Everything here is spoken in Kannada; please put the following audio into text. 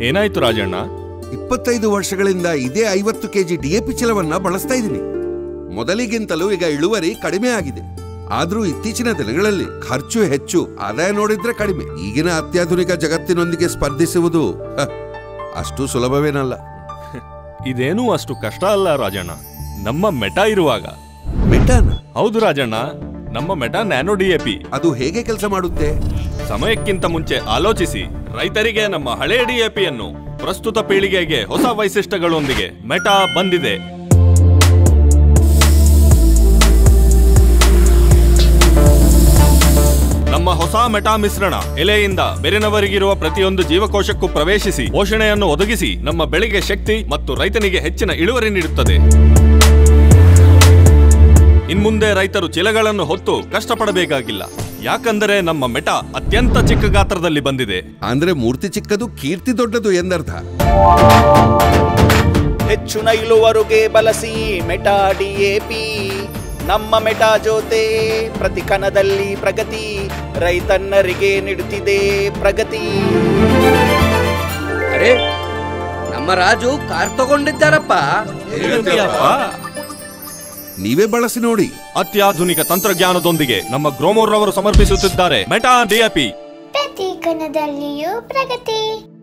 ಏನಾಯ್ತು ರಾಜಣ್ಣ ಇಪ್ಪತ್ತೈದು ವರ್ಷಗಳಿಂದ ಇದೇ ಐವತ್ತು ಕೆಜಿ ಡಿಎಪಿ ಚಲವನ್ನ ಬಳಸ್ತಾ ಇದ್ದೀನಿ ಮೊದಲಿಗಿಂತಲೂ ಈಗ ಇಳುವರಿ ಕಡಿಮೆ ಆಗಿದೆ ಆದ್ರೂ ಇತ್ತೀಚಿನ ದಿನಗಳಲ್ಲಿ ಖರ್ಚು ಹೆಚ್ಚು ಆದಾಯ ನೋಡಿದ್ರೆ ಕಡಿಮೆ ಈಗಿನ ಅತ್ಯಾಧುನಿಕ ಜಗತ್ತಿನೊಂದಿಗೆ ಸ್ಪರ್ಧಿಸುವುದು ಹ, ಅಷ್ಟು ಸುಲಭವೇನಲ್ಲ ಇದೇನೂ ಅಷ್ಟು ಕಷ್ಟ ಅಲ್ಲ ರಾಜಣ್ಣ ನಮ್ಮ ಮೆಟಾ ಇರುವಾಗ ಮೆಟಾನ ಹೌದು ರಾಜಣ್ಣ ನಮ್ಮ ಮೆಟಾ ನ್ಯಾನೋ ಡಿಎಪಿ ಅದು ಹೇಗೆ ಕೆಲಸ ಮಾಡುತ್ತೆ ಸಮಯಕ್ಕಿಂತ ಮುಂಚೆ ಆಲೋಚಿಸಿ ರೈತರಿಗೆ ನಮ್ಮ ಹಳೆ ಡಿಎಪಿಯನ್ನು ಪ್ರಸ್ತುತ ಪೀಳಿಗೆಗೆ ಹೊಸ ವೈಶಿಷ್ಟ್ಯಗಳೊಂದಿಗೆ ಮೆಟಾ ಬಂದಿದೆ ನಮ್ಮ ಹೊಸ ಮೆಟಾ ಮಿಶ್ರಣ ಎಲೆಯಿಂದ ಬೆರೆನವರಿಗಿರುವ ಪ್ರತಿಯೊಂದು ಜೀವಕೋಶಕ್ಕೂ ಪ್ರವೇಶಿಸಿ ಪೋಷಣೆಯನ್ನು ಒದಗಿಸಿ ನಮ್ಮ ಬೆಳೆಗೆ ಶಕ್ತಿ ಮತ್ತು ರೈತನಿಗೆ ಹೆಚ್ಚಿನ ಇಳುವರಿ ನೀಡುತ್ತದೆ ಇನ್ಮುಂದೆ ರೈತರು ಚೀಲಗಳನ್ನು ಹೊತ್ತು ಕಷ್ಟಪಡಬೇಕಾಗಿಲ್ಲ ಯಾಕಂದರೆ ನಮ್ಮ ಮೆಟಾ ಅತ್ಯಂತ ಚಿಕ್ಕ ಗಾತ್ರದಲ್ಲಿ ಬಂದಿದೆ ಅಂದ್ರೆ ಮೂರ್ತಿ ಚಿಕ್ಕದು ಕೀರ್ತಿ ದೊಡ್ಡದು ಎಂದರ್ಥ ಹೆಚ್ಚಿನ ಇಳುವರಿಗೆ ಬಳಸಿ ಮೆಟಾ ಡಿಎಪಿ ನಮ್ಮ ಮೆಟಾ ಜೊತೆ ಪ್ರತಿ ಕಣದಲ್ಲಿ ಪ್ರಗತಿ ರೈತನ್ನರಿಗೆ ನೀಡುತ್ತಿದೆ ಪ್ರಗತಿ ಅರೆ ನಮ್ಮ ರಾಜು ಕಾರ್ ತಗೊಂಡಿದ್ದಾರಪ್ಪ ನೀವೇ ಬಳಸಿ ನೋಡಿ ಅತ್ಯಾಧುನಿಕ ತಂತ್ರಜ್ಞಾನದೊಂದಿಗೆ ನಮ್ಮ ಗ್ರೋಮೋರ್ ರವರು ಸಮರ್ಪಿಸುತ್ತಿದ್ದಾರೆ ಮೆಟಾ ಡಿಎಪಿ ಪ್ರತಿ ಕಣದಲ್ಲಿಯೂ ಪ್ರಗತಿ